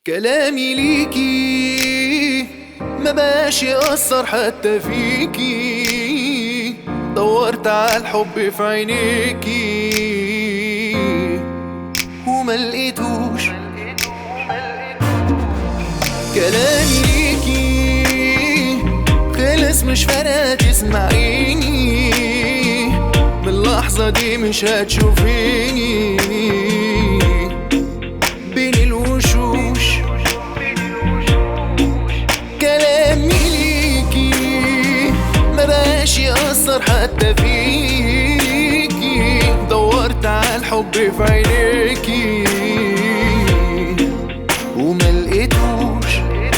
كلامي ليكي ما بقاش يأثر حتى فيكي دورت على الحب في عينيكي وما لقيتوش كلامي ليكي خلص مش فارقة تسمعيني من اللحظة دي مش هتشوفيني بين الوشوش كلامي ليكي ما بقاش يأثر حتى فيكي دورت على الحب في عينيكي وما لقيتوش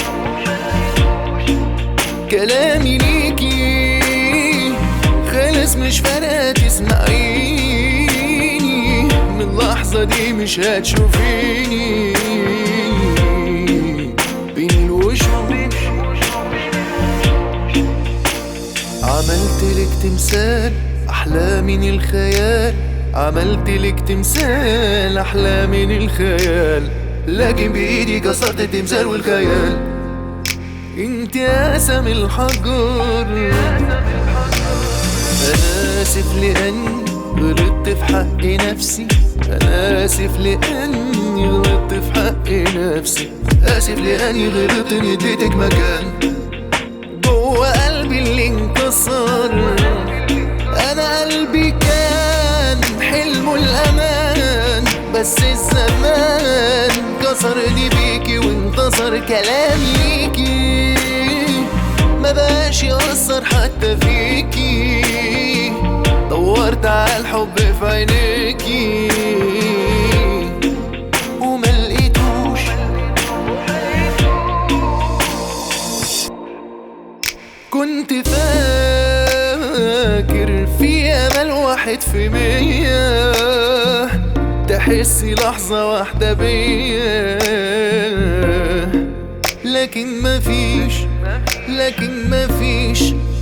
كلامي ليكي خلص مش فارقة تسمعيني من اللحظة دي مش هتشوفيني بين الوشوش عملت لك تمثال أحلى من الخيال عملت لك تمثال أحلى من الخيال لكن بإيدي كسرت التمثال والخيال انت قسم الحجر انا اسف لاني غلطت في حق نفسي انا اسف لاني غلطت في حق نفسي اسف لاني غلطت اني اديتك مكان جوه قلبي اللي انكسر انا قلبي كان حلمه الامان بس الزمان كسرني بيكي وانتصر كلامي ليكي ما بقاش يأثر حتى فيكي دورت على الحب في عينيكي وما لقيتوش كنت فاكر في امل واحد في مية تحسي لحظة واحدة بيا لكن مفيش لكن مفيش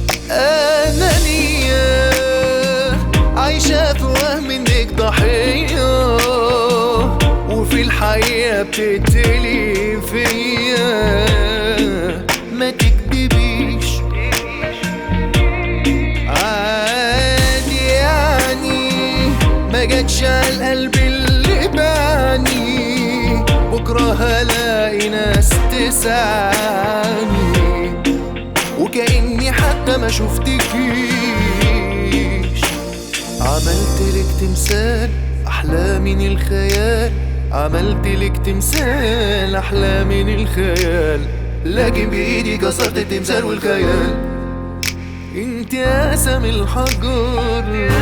أنانية عايشة في وهم انك ضحية وفي الحقيقة بتقتلي فيا ما تكدبيش عادي يعني ما جاتش على القلب اللي باني بكرة هلاقي ناس تسعني وكأني حتى ما شفتكيش عملت لك تمثال أحلى من الخيال عملت لك تمثال أحلى من الخيال لكن بإيدي كسرت التمثال والخيال انت قسم الحجر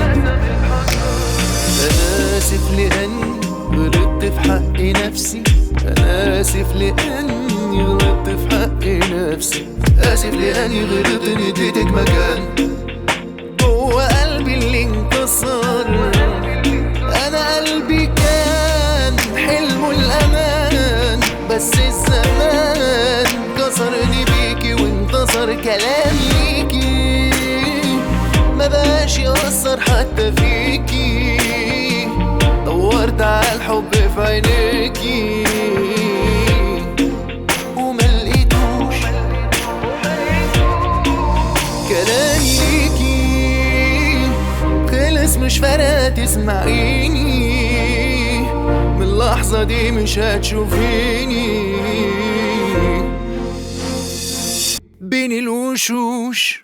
انا اسف لاني غلطت في حق نفسي انا اسف لاني غلطت في حق نفسي اسف لاني غلطت اني اديتك مكان جوه قلبي اللي انكسر انا قلبي كان حلمه الامان بس الزمان كسرني بيكي وانتصر كلامي ليكي ما بقاش يأثر حتى فيكي دورت على الحب في عينيكي وما لقيتوش كلامي ليكي خلص مش فارقة تسمعيني من اللحظة دي مش هتشوفيني بين الوشوش